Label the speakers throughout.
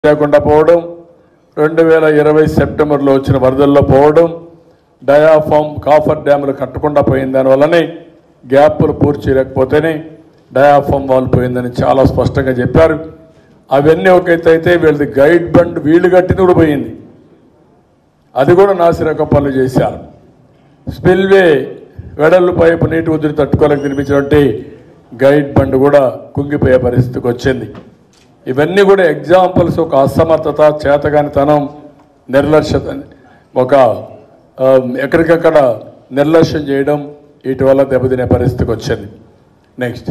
Speaker 1: లేకుండా పోవడం రెండు వేల ఇరవై సెప్టెంబర్లో వచ్చిన వరదల్లో పోవడం డయాఫామ్ కాఫర్ డ్యాములు కట్టకుండా పోయిన దానివల్లనే గ్యాప్లు పూర్తి చేయలేకపోతేనే డయాఫామ్ వాల్ పోయిందని చాలా స్పష్టంగా చెప్పారు అవన్నీ ఒక ఎత్తు అయితే వీళ్ళది గైడ్ బండ్ వీళ్ళు కట్టింది కూడా పోయింది అది కూడా నాసిరకం పనులు చేశారు స్పిల్వే వెడల్లు పైపు నీటి ఉదిరి తట్టుకోలేక నిర్మించినటువంటి గైడ్ బండ్ కూడా కుంగిపోయే పరిస్థితికి వచ్చింది ఇవన్నీ కూడా ఎగ్జాంపుల్స్ ఒక అసమర్థత చేతగానితనం నిర్లక్ష్యత ఒక ఆ, ఎక్కడికక్కడ నిర్లక్ష్యం చేయడం వీటి వల్ల దెబ్బతినే పరిస్థితికి వచ్చింది నెక్స్ట్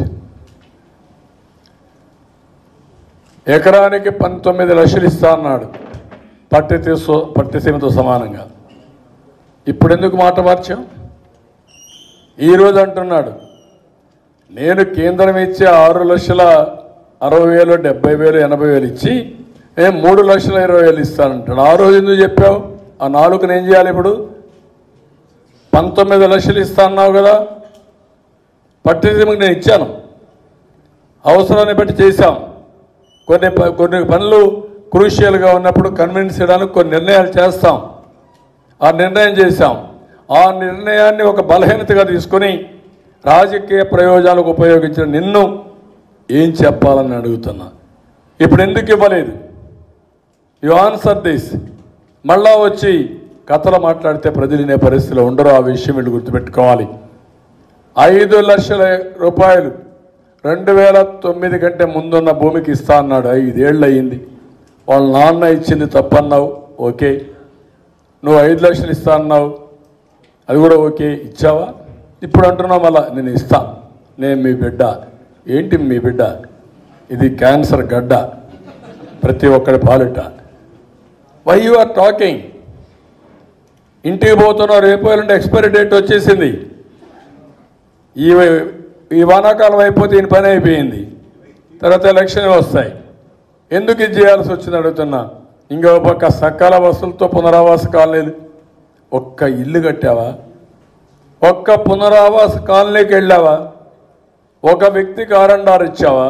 Speaker 1: ఎకరానికి పంతొమ్మిది లక్షలు ఇస్తా అన్నాడు పట్టిసీమ పట్టిసీమతో సమానంగా ఇప్పుడు ఎందుకు మాట మార్చాం ఈరోజు అంటున్నాడు నేను కేంద్రం ఇచ్చే ఆరు లక్షల అరవై వేలు డెబ్బై వేలు ఎనభై వేలు ఇచ్చి నేను మూడు లక్షల ఇరవై వేలు ఇస్తానంటాడు ఆ రోజు ఎందుకు చెప్పావు ఆ నాలుగుని ఏం చేయాలి ఇప్పుడు పంతొమ్మిది లక్షలు ఇస్తా అన్నావు కదా పట్టిసీమకి నేను ఇచ్చాను అవసరాన్ని బట్టి చేశాం కొన్ని ప- కొన్ని పనులు క్రూషియల్గా ఉన్నప్పుడు కన్విన్స్ చేయడానికి కొన్ని నిర్ణయాలు చేస్తాం ఆ నిర్ణయం చేశాం ఆ నిర్ణయాన్ని ఒక బలహీనతగా తీసుకొని రాజకీయ ప్రయోజనాలకు ఉపయోగించిన నిన్ను ఏం చెప్పాలని అడుగుతున్నా ఇప్పుడు ఎందుకు ఇవ్వలేదు యు ఆన్సర్ దిస్ మళ్ళా వచ్చి కథలు మాట్లాడితే ప్రజలు వినే పరిస్థితిలో ఉండరు ఆ విషయం వీళ్ళు గుర్తుపెట్టుకోవాలి ఐదు లక్షల రూపాయలు రెండు వేల తొమ్మిది కంటే ముందున్న భూమికి ఇస్తా అన్నాడు ఐదేళ్ళు అయ్యింది వాళ్ళ నాన్న ఇచ్చింది తప్పన్నావు ఓకే నువ్వు ఐదు లక్షలు ఇస్తా అన్నావు అది కూడా ఓకే ఇచ్చావా ఇప్పుడు అంటున్నావు మళ్ళా నేను ఇస్తా నేను మీ బిడ్డ ఏంటి మీ బిడ్డ ఇది క్యాన్సర్ గడ్డ ప్రతి ఒక్కడి పాలిట వై యు ఆర్ టాకింగ్ ఇంటికి పోతున్నావు రేపు ఎల్లుండి ఎక్స్పైరీ డేట్ వచ్చేసింది ఈ ఈ వానాకాలం అయిపోతే ఈయన పని అయిపోయింది తర్వాత ఎలక్షన్ వస్తాయి ఎందుకు ఇది చేయాల్సి వచ్చింది అడుగుతున్నా ఇంకో పక్క సకాల వసతులతో పునరావాస కాలనీలు ఒక్క ఇల్లు కట్టావా ఒక్క పునరావాస కాలనీకి వెళ్ళావా ఒక వ్యక్తికి ఆర్ఎండ్ఆర్ ఇచ్చావా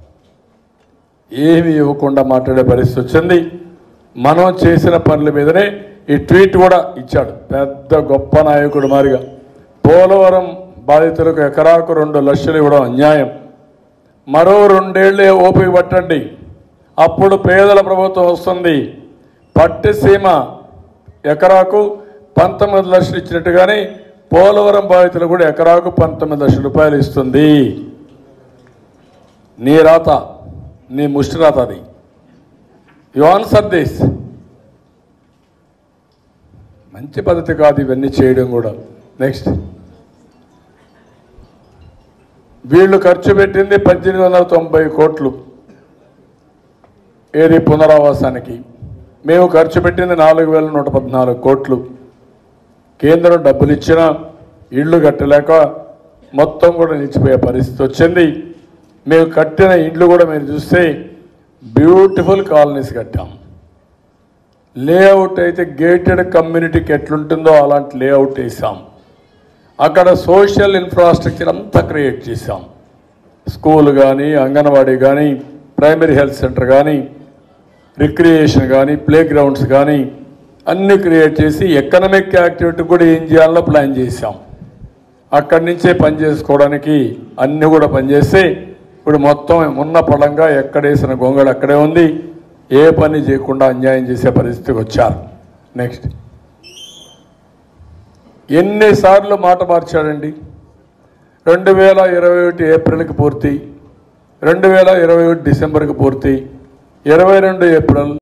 Speaker 1: ఏమి ఇవ్వకుండా మాట్లాడే పరిస్థితి వచ్చింది మనం చేసిన పనుల మీదనే ఈ ట్వీట్ కూడా ఇచ్చాడు పెద్ద గొప్ప నాయకుడు మారిగా పోలవరం బాధితులకు ఎకరాకు రెండు లక్షలు ఇవ్వడం అన్యాయం మరో రెండేళ్లే ఓపిక పట్టండి అప్పుడు పేదల ప్రభుత్వం వస్తుంది పట్టిసీమ ఎకరాకు పంతొమ్మిది లక్షలు ఇచ్చినట్టుగానే పోలవరం బాధితులు కూడా ఎకరాకు పంతొమ్మిది లక్షల రూపాయలు ఇస్తుంది నీ రాత నీ ముష్టి రాత అది యు ఆన్సర్ దిస్ మంచి పద్ధతి కాదు ఇవన్నీ చేయడం కూడా నెక్స్ట్ వీళ్ళు ఖర్చు పెట్టింది పద్దెనిమిది వందల తొంభై కోట్లు ఏది పునరావాసానికి మేము ఖర్చు పెట్టింది నాలుగు వేల నూట పద్నాలుగు కోట్లు కేంద్రం డబ్బులు ఇచ్చినా ఇళ్ళు కట్టలేక మొత్తం కూడా నిలిచిపోయే పరిస్థితి వచ్చింది మేము కట్టిన ఇండ్లు కూడా మీరు చూస్తే బ్యూటిఫుల్ కాలనీస్ కట్టాం లేఅవుట్ అయితే గేటెడ్ కమ్యూనిటీకి ఎట్లుంటుందో అలాంటి లేఅవుట్ వేసాం అక్కడ సోషల్ ఇన్ఫ్రాస్ట్రక్చర్ అంతా క్రియేట్ చేశాం స్కూల్ కానీ అంగన్వాడీ కానీ ప్రైమరీ హెల్త్ సెంటర్ కానీ రిక్రియేషన్ కానీ ప్లే గ్రౌండ్స్ కానీ అన్ని క్రియేట్ చేసి ఎకనామిక్ యాక్టివిటీ కూడా ఏం చేయాలో ప్లాన్ చేశాం అక్కడి నుంచే పని చేసుకోవడానికి అన్ని కూడా పనిచేస్తే ఇప్పుడు మొత్తం ఉన్న పడంగా ఎక్కడేసిన గొంగళి అక్కడే ఉంది ఏ పని చేయకుండా అన్యాయం చేసే పరిస్థితికి వచ్చారు నెక్స్ట్ ఎన్నిసార్లు మాట మార్చాడండి రెండు వేల ఇరవై ఒకటి ఏప్రిల్కి పూర్తి రెండు వేల ఇరవై ఒకటి డిసెంబర్కి పూర్తి ఇరవై రెండు ఏప్రిల్